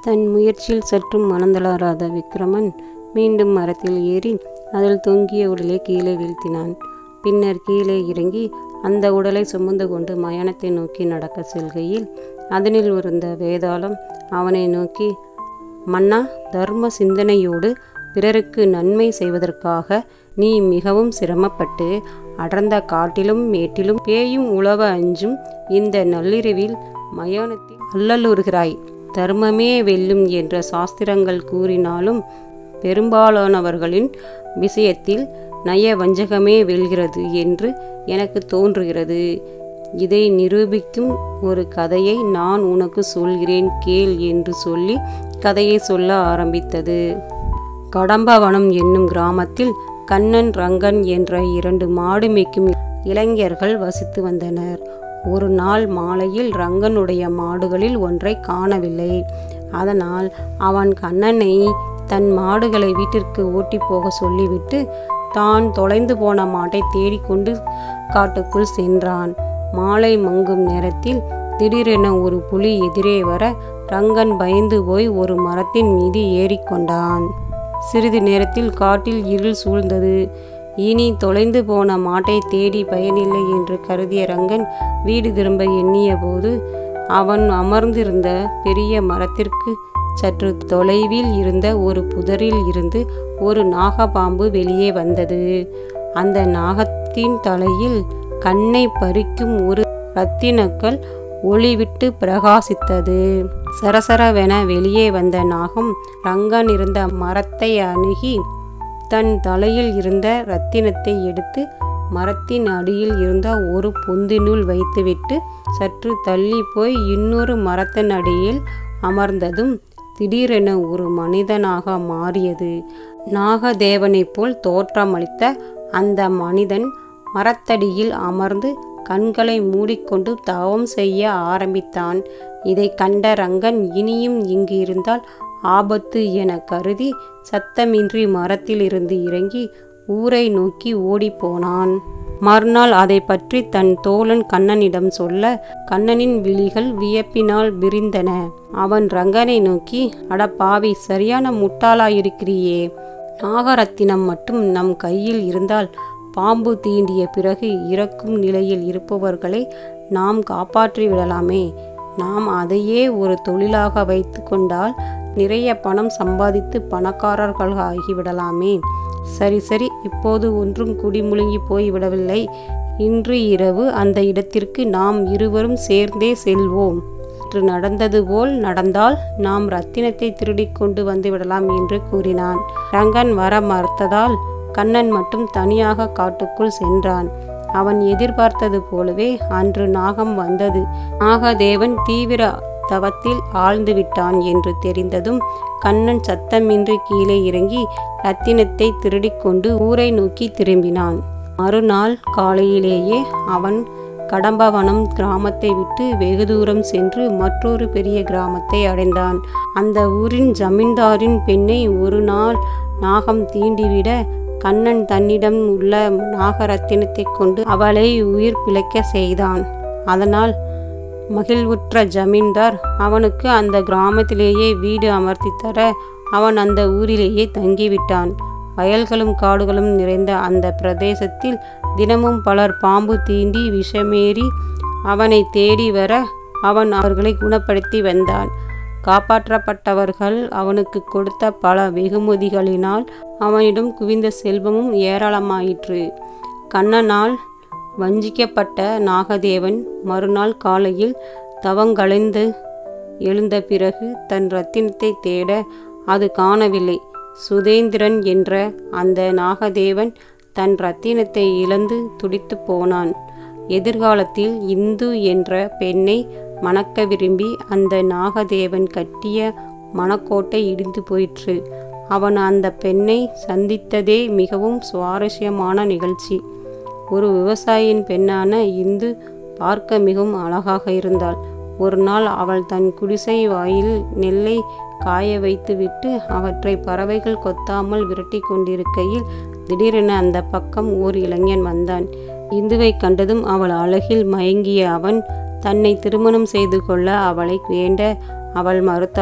தன் முயற்சியில் சற்றும் மனந்தளராத விக்ரமன் மீண்டும் மரத்தில் ஏறி அதில் தொங்கிய உடலை கீழே வீழ்த்தினான் பின்னர் கீழே இறங்கி அந்த உடலை சுமந்து கொண்டு மயானத்தை நோக்கி நடக்க செல்கையில் அதனில் இருந்த வேதாளம் அவனை நோக்கி மன்னா தர்ம சிந்தனையோடு பிறருக்கு நன்மை செய்வதற்காக நீ மிகவும் சிரமப்பட்டு அடர்ந்த காட்டிலும் மேட்டிலும் பேயும் உழவ அஞ்சும் இந்த நள்ளிரவில் மயானத்தில் அல்லலுறுகிறாய் தர்மமே வெல்லும் என்ற சாஸ்திரங்கள் கூறினாலும் பெரும்பாலானவர்களின் விஷயத்தில் நய வஞ்சகமே வெல்கிறது என்று எனக்கு தோன்றுகிறது இதை நிரூபிக்கும் ஒரு கதையை நான் உனக்கு சொல்கிறேன் கேள் என்று சொல்லி கதையை சொல்ல ஆரம்பித்தது கடம்பவனம் என்னும் கிராமத்தில் கண்ணன் ரங்கன் என்ற இரண்டு மாடு மேய்க்கும் இளைஞர்கள் வசித்து வந்தனர் ஒரு நாள் மாலையில் ரங்கனுடைய மாடுகளில் ஒன்றை காணவில்லை அதனால் அவன் கண்ணனை தன் மாடுகளை வீட்டிற்கு ஓட்டி போக சொல்லிவிட்டு தான் தொலைந்து போன மாட்டை தேடிக்கொண்டு காட்டுக்குள் சென்றான் மாலை மங்கும் நேரத்தில் திடீரென ஒரு புலி எதிரே வர ரங்கன் பயந்து போய் ஒரு மரத்தின் மீது ஏறிக்கொண்டான் சிறிது நேரத்தில் காட்டில் இருள் சூழ்ந்தது இனி தொலைந்து போன மாட்டை தேடி பயனில்லை என்று கருதிய ரங்கன் வீடு திரும்ப எண்ணிய போது அவன் அமர்ந்திருந்த பெரிய மரத்திற்கு சற்று தொலைவில் இருந்த ஒரு புதரில் இருந்து ஒரு நாகப்பாம்பு வெளியே வந்தது அந்த நாகத்தின் தலையில் கண்ணை பறிக்கும் ஒரு ரத்தினக்கல் ஒளிவிட்டு பிரகாசித்தது சரசரவென வெளியே வந்த நாகம் ரங்கன் இருந்த மரத்தை அணுகி தன் தலையில் இருந்த ரத்தினத்தை எடுத்து மரத்தின் அடியில் இருந்த ஒரு பொந்தினுள் வைத்துவிட்டு சற்று தள்ளி போய் இன்னொரு மரத்தின் அடியில் அமர்ந்ததும் திடீரென ஒரு மனிதனாக மாறியது நாகதேவனைப் போல் தோற்றமளித்த அந்த மனிதன் மரத்தடியில் அமர்ந்து கண்களை மூடிக்கொண்டு தவம் செய்ய ஆரம்பித்தான் இதை கண்ட ரங்கன் இனியும் இங்கு இருந்தால் ஆபத்து என கருதி சத்தமின்றி மரத்திலிருந்து இறங்கி ஊரை நோக்கி ஓடிப்போனான் மறுநாள் அதை பற்றி தன் தோழன் கண்ணனிடம் சொல்ல கண்ணனின் விழிகள் வியப்பினால் விரிந்தன அவன் ரங்கனை நோக்கி அட பாவி சரியான முட்டாளாயிருக்கிறியே நாகரத்தினம் மட்டும் நம் கையில் இருந்தால் பாம்பு தீண்டிய பிறகு இறக்கும் நிலையில் இருப்பவர்களை நாம் காப்பாற்றி விடலாமே நாம் அதையே ஒரு தொழிலாக வைத்து கொண்டால் நிறைய பணம் சம்பாதித்து பணக்காரர்கள் ஆகிவிடலாமே சரி சரி இப்போது ஒன்றும் குடிமுழுங்கி போய்விடவில்லை இன்று இரவு அந்த இடத்திற்கு நாம் இருவரும் சேர்ந்தே செல்வோம் இன்று நடந்தது போல் நடந்தால் நாம் ரத்தினத்தை திருடிக் கொண்டு வந்து விடலாம் என்று கூறினான் ரங்கன் வர மறுத்ததால் கண்ணன் மட்டும் தனியாக காட்டுக்குள் சென்றான் அவன் எதிர்பார்த்தது போலவே அன்று நாகம் வந்தது நாகதேவன் தீவிர தவத்தில் ஆழ்ந்து விட்டான் என்று தெரிந்ததும் கண்ணன் சத்தமின்றி கீழே இறங்கி ரத்தினத்தை திருடிக்கொண்டு ஊரை நோக்கி திரும்பினான் மறுநாள் காலையிலேயே அவன் கடம்பவனம் கிராமத்தை விட்டு வெகு தூரம் சென்று மற்றொரு பெரிய கிராமத்தை அடைந்தான் அந்த ஊரின் ஜமீன்தாரின் பெண்ணை ஒரு நாள் நாகம் தீண்டிவிட கண்ணன் தன்னிடம் உள்ள நாகரத்தினத்தை கொண்டு அவளை உயிர் பிழைக்க செய்தான் அதனால் மகிழ்வுற்ற ஜமீன்தார் அவனுக்கு அந்த கிராமத்திலேயே வீடு அமர்த்தி தர அவன் அந்த ஊரிலேயே தங்கிவிட்டான் வயல்களும் காடுகளும் நிறைந்த அந்த பிரதேசத்தில் தினமும் பலர் பாம்பு தீண்டி விஷமேறி அவனை தேடி வர அவன் அவர்களை குணப்படுத்தி வந்தான் காப்பாற்றப்பட்டவர்கள் அவனுக்கு கொடுத்த பல வெகுமதிகளினால் அவனிடம் குவிந்த செல்வமும் ஏராளமாயிற்று கண்ணனால் வஞ்சிக்கப்பட்ட நாகதேவன் மறுநாள் காலையில் தவங்களைந்து எழுந்த பிறகு தன் ரத்தினத்தை தேட அது காணவில்லை சுதேந்திரன் என்ற அந்த நாகதேவன் தன் ரத்தினத்தை இழந்து துடித்து போனான் எதிர்காலத்தில் இந்து என்ற பெண்ணை மணக்க விரும்பி அந்த நாகதேவன் கட்டிய மணக்கோட்டை இடிந்து போயிற்று அவன் அந்த பெண்ணை சந்தித்ததே மிகவும் சுவாரஸ்யமான நிகழ்ச்சி ஒரு விவசாயியின் பெண்ணான இந்து பார்க்க மிகவும் அழகாக இருந்தாள் ஒரு நாள் அவள் தன் குடிசை வாயில் நெல்லை காய வைத்துவிட்டு அவற்றை பறவைகள் கொத்தாமல் விரட்டி கொண்டிருக்கையில் திடீரென அந்த பக்கம் ஓர் இளைஞன் வந்தான் இந்துவை கண்டதும் அவள் அழகில் மயங்கிய அவன் தன்னை திருமணம் செய்து கொள்ள அவளை வேண்ட அவள் மறுத்தாள்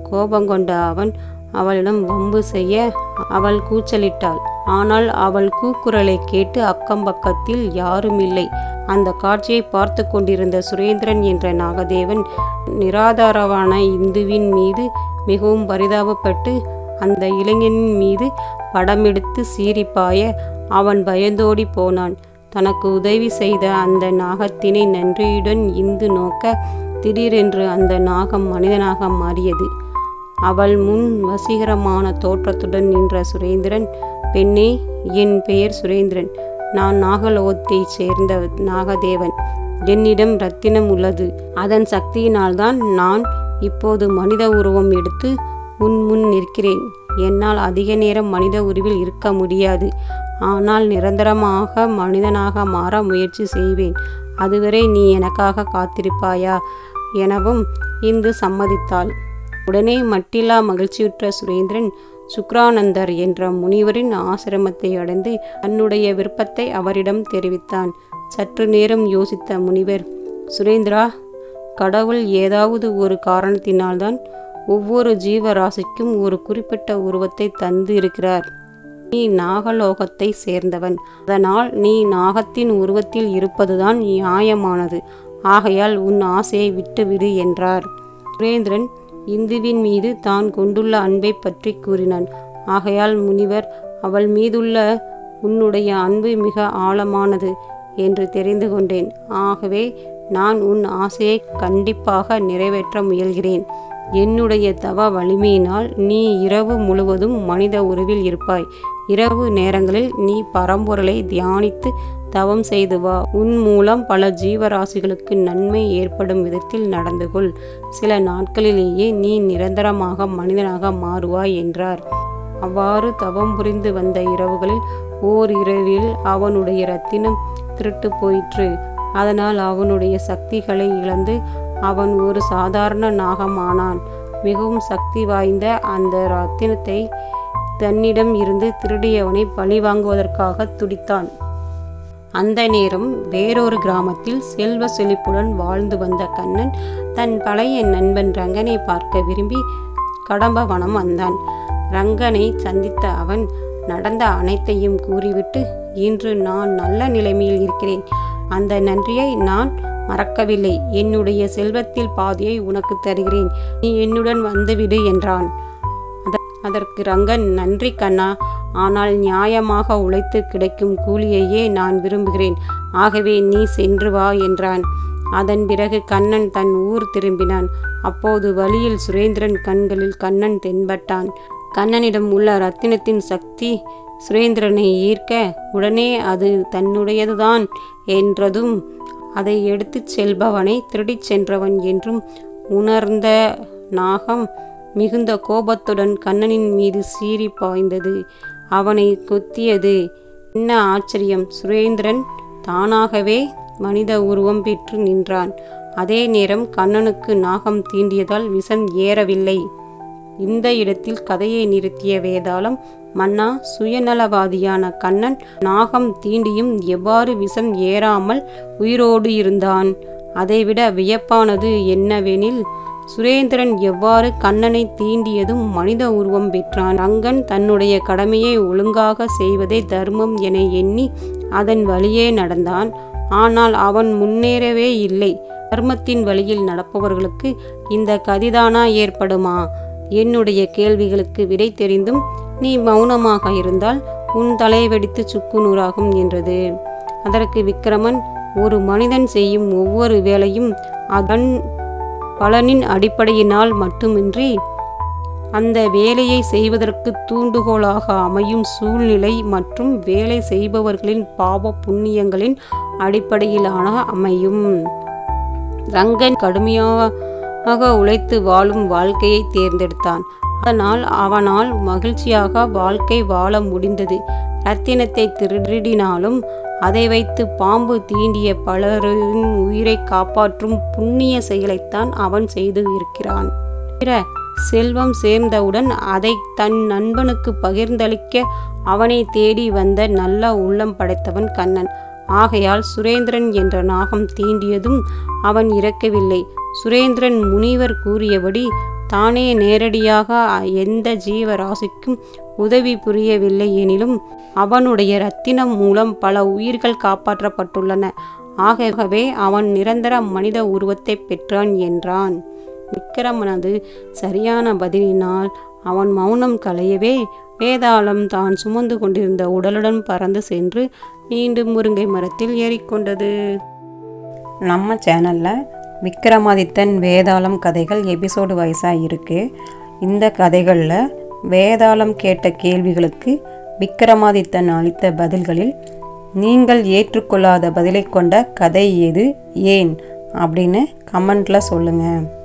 கோபங்கொண்ட அவன் அவளிடம் வம்பு செய்ய அவள் கூச்சலிட்டாள் ஆனால் அவள் கூக்குரலை கேட்டு அக்கம் பக்கத்தில் யாரும் இல்லை அந்த காட்சியை பார்த்து கொண்டிருந்த சுரேந்திரன் என்ற நாகதேவன் நிராதாரவான இந்துவின் மீது மிகவும் பரிதாபப்பட்டு அந்த இளைஞனின் மீது படமெடுத்து சீரிப்பாய அவன் பயந்தோடி போனான் தனக்கு உதவி செய்த அந்த நாகத்தினை நன்றியுடன் இந்து நோக்க திடீரென்று அந்த நாகம் மனிதனாக மாறியது அவள் முன் வசீகரமான தோற்றத்துடன் நின்ற சுரேந்திரன் பெண்ணே என் பெயர் சுரேந்திரன் நான் நாகலோகத்தைச் சேர்ந்த நாகதேவன் என்னிடம் ரத்தினம் உள்ளது அதன் சக்தியினால்தான் நான் இப்போது மனித உருவம் எடுத்து உன் முன் நிற்கிறேன் என்னால் அதிக நேரம் மனித உருவில் இருக்க முடியாது ஆனால் நிரந்தரமாக மனிதனாக மாற முயற்சி செய்வேன் அதுவரை நீ எனக்காக காத்திருப்பாயா எனவும் இந்து சம்மதித்தாள் உடனே மட்டில்லா மகிழ்ச்சியுற்ற சுரேந்திரன் சுக்ரானந்தர் என்ற முனிவரின் ஆசிரமத்தை அடைந்து தன்னுடைய விருப்பத்தை அவரிடம் தெரிவித்தான் சற்று நேரம் யோசித்த முனிவர் சுரேந்திரா கடவுள் ஏதாவது ஒரு காரணத்தினால்தான் ஒவ்வொரு ஜீவராசிக்கும் ஒரு குறிப்பிட்ட உருவத்தை தந்து இருக்கிறார் நீ நாகலோகத்தை சேர்ந்தவன் அதனால் நீ நாகத்தின் உருவத்தில் இருப்பதுதான் நியாயமானது ஆகையால் உன் ஆசையை விட்டுவிடு என்றார் சுரேந்திரன் இந்துவின் மீது தான் கொண்டுள்ள அன்பை பற்றி கூறினான் ஆகையால் முனிவர் அவள் மீதுள்ள உன்னுடைய அன்பு மிக ஆழமானது என்று தெரிந்து கொண்டேன் ஆகவே நான் உன் ஆசையை கண்டிப்பாக நிறைவேற்ற முயல்கிறேன் என்னுடைய தவ வலிமையினால் நீ இரவு முழுவதும் மனித உருவில் இருப்பாய் இரவு நேரங்களில் நீ பரம்பொருளை தியானித்து தவம் செய்து வா உன் மூலம் பல ஜீவராசிகளுக்கு நன்மை ஏற்படும் விதத்தில் நடந்து கொள் சில நாட்களிலேயே நீ நிரந்தரமாக மனிதனாக மாறுவாய் என்றார் அவ்வாறு தவம் புரிந்து வந்த இரவுகளில் ஓர் இரவில் அவனுடைய ரத்தினம் திருட்டு போயிற்று அதனால் அவனுடைய சக்திகளை இழந்து அவன் ஒரு சாதாரண நாகமானான் மிகவும் சக்தி வாய்ந்த அந்த ரத்தினத்தை தன்னிடம் இருந்து திருடியவனை பழி வாங்குவதற்காக துடித்தான் அந்த நேரம் வேறொரு கிராமத்தில் செல்வ செழிப்புடன் வாழ்ந்து வந்த கண்ணன் தன் பழைய நண்பன் ரங்கனை பார்க்க விரும்பி கடம்பவனம் வந்தான் ரங்கனை சந்தித்த அவன் நடந்த அனைத்தையும் கூறிவிட்டு இன்று நான் நல்ல நிலைமையில் இருக்கிறேன் அந்த நன்றியை நான் மறக்கவில்லை என்னுடைய செல்வத்தில் பாதியை உனக்கு தருகிறேன் நீ என்னுடன் வந்துவிடு என்றான் அதற்கு ரங்கன் நன்றி கண்ணா ஆனால் நியாயமாக உழைத்து கிடைக்கும் கூலியையே நான் விரும்புகிறேன் ஆகவே நீ சென்று வா என்றான் அதன் பிறகு கண்ணன் தன் ஊர் திரும்பினான் அப்போது வழியில் சுரேந்திரன் கண்களில் கண்ணன் தென்பட்டான் கண்ணனிடம் உள்ள ரத்தினத்தின் சக்தி சுரேந்திரனை ஈர்க்க உடனே அது தன்னுடையதுதான் என்றதும் அதை எடுத்துச் செல்பவனை திருடிச் சென்றவன் என்றும் உணர்ந்த நாகம் மிகுந்த கோபத்துடன் கண்ணனின் மீது சீறி பாய்ந்தது அவனை கொத்தியது என்ன ஆச்சரியம் சுரேந்திரன் தானாகவே மனித உருவம் பெற்று நின்றான் அதே நேரம் கண்ணனுக்கு நாகம் தீண்டியதால் விஷம் ஏறவில்லை இந்த இடத்தில் கதையை நிறுத்திய வேதாளம் மன்னா சுயநலவாதியான கண்ணன் நாகம் தீண்டியும் எவ்வாறு விஷம் ஏறாமல் உயிரோடு இருந்தான் அதைவிட வியப்பானது என்னவெனில் சுரேந்திரன் எவ்வாறு கண்ணனை தீண்டியதும் மனித உருவம் பெற்றான் ரங்கன் தன்னுடைய கடமையை ஒழுங்காக செய்வதே தர்மம் என எண்ணி அதன் வழியே நடந்தான் ஆனால் அவன் முன்னேறவே இல்லை தர்மத்தின் வழியில் நடப்பவர்களுக்கு இந்த கதிதானா ஏற்படுமா என்னுடைய கேள்விகளுக்கு விடை தெரிந்தும் நீ மௌனமாக இருந்தால் உன் தலை வெடித்து சுக்குநூறாகும் என்றது அதற்கு விக்கிரமன் ஒரு மனிதன் செய்யும் ஒவ்வொரு வேலையும் அதன் பலனின் அடிப்படையினால் மட்டுமின்றி அந்த வேலையை செய்வதற்கு தூண்டுகோலாக அமையும் சூழ்நிலை மற்றும் வேலை செய்பவர்களின் பாவ புண்ணியங்களின் அடிப்படையிலான அமையும் ரங்கன் கடுமையாக உழைத்து வாழும் வாழ்க்கையை தேர்ந்தெடுத்தான் அதனால் அவனால் மகிழ்ச்சியாக வாழ்க்கை வாழ முடிந்தது ரத்தினத்தை திருடினாலும் அதை வைத்து பாம்பு தீண்டிய பலரின் உயிரை காப்பாற்றும் புண்ணிய செயலைத்தான் அவன் செய்து இருக்கிறான் பிற செல்வம் சேர்ந்தவுடன் அதை தன் நண்பனுக்கு பகிர்ந்தளிக்க அவனை தேடி வந்த நல்ல உள்ளம் படைத்தவன் கண்ணன் ஆகையால் சுரேந்திரன் என்ற நாகம் தீண்டியதும் அவன் இறக்கவில்லை சுரேந்திரன் முனிவர் கூறியபடி தானே நேரடியாக எந்த ஜீவராசிக்கும் உதவி புரியவில்லை எனினும் அவனுடைய ரத்தினம் மூலம் பல உயிர்கள் காப்பாற்றப்பட்டுள்ளன ஆகவே அவன் நிரந்தர மனித உருவத்தை பெற்றான் என்றான் விக்கிரமனது சரியான பதிலினால் அவன் மௌனம் களையவே வேதாளம் தான் சுமந்து கொண்டிருந்த உடலுடன் பறந்து சென்று மீண்டும் முருங்கை மரத்தில் ஏறிக்கொண்டது நம்ம சேனலில் விக்ரமாதித்தன் வேதாளம் கதைகள் எபிசோடு வைஸாக இருக்குது இந்த கதைகளில் வேதாளம் கேட்ட கேள்விகளுக்கு விக்ரமாதித்தன் அளித்த பதில்களில் நீங்கள் ஏற்றுக்கொள்ளாத பதிலை கொண்ட கதை எது ஏன் அப்படின்னு கமெண்ட்டில் சொல்லுங்கள்